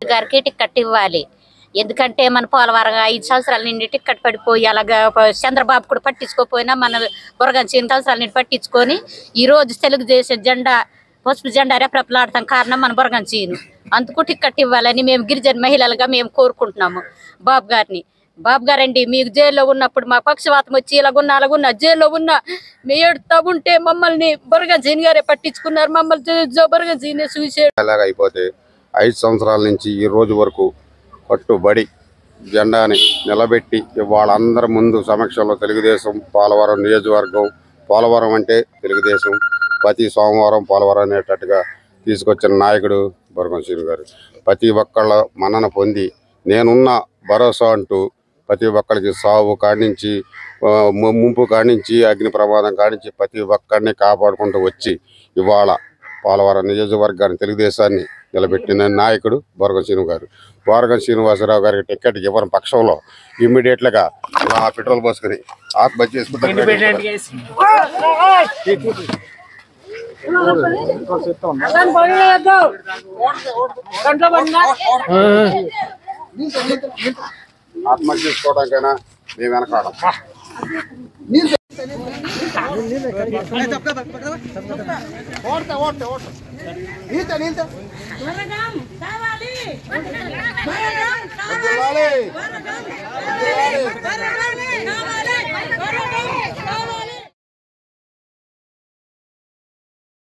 రెడ్డి గారికి టిక్కెట్ ఇవ్వాలి ఎందుకంటే మన పోలవరం ఐదు సంవత్సరాల నుండి టిక్కెట్ పడిపోయి అలాగా ప- చంద్రబాబు కూడా పట్టించుకోపోయినా మన బురగం చిన్న సంవత్సరాల నుండి పట్టించుకొని ఈ రోజు తెలుగుదేశం జెండా పసుపు జెండా రెపరెపలాడతాం కారణం మన బురగం చీను అందుకు టిక్కెట్ ఇవ్వాలని మేము గిరిజన మహిళలుగా మేము కోరుకుంటున్నాము బాబు గారిని బాబు గారండి మీకు జైల్లో ఉన్నప్పుడు మా పక్షవాతం వచ్చి ఇలాగున్న అలాగున్న జైల్లో ఉన్న మీ ఏడుతా ఉంటే మమ్మల్ని బురగం చీని గారే పట్టించుకున్నారు మమ్మల్ని బురగం చీనే చూసాడు అలాగ అయిపోతే ఐదు సంవత్సరాల నుంచి ఈ రోజు వరకు కట్టుబడి జెండాని నిలబెట్టి వాళ్ళందరి ముందు సమక్షంలో తెలుగుదేశం పోలవరం నియోజకవర్గం పోలవరం అంటే తెలుగుదేశం ప్రతి సోమవారం పోలవరం అనేటట్టుగా తీసుకొచ్చిన నాయకుడు బొరగం శ్రీను గారు ప్రతి ఒక్కళ్ళ మన్నన పొంది నేనున్న భరోసా అంటూ ప్రతి ఒక్కరికి సాగు కాడించి ఆ, ము- ముంపు కాడించి అగ్ని ప్రమాదం కాడించి ప్రతి ఒక్కరిని కాపాడుకుంటూ వచ్చి ఇవాళ పోలవరం నియోజకవర్గాన్ని తెలుగుదేశాన్ని నిలబెట్టిన నాయకుడు బొరగం శ్రీను గారు బొరగం శ్రీనివాసరావు గారికి టికెట్ ఇవ్వని పక్షంలో ఇమ్మీడియట్ గా ఇలా పెట్రోల్ పోసుకుని ఆత్మహత్య చేసుకుంటారు ఆత్మహత్య చేసుకోవడానికైనా మేము వెనకాడం కావాలి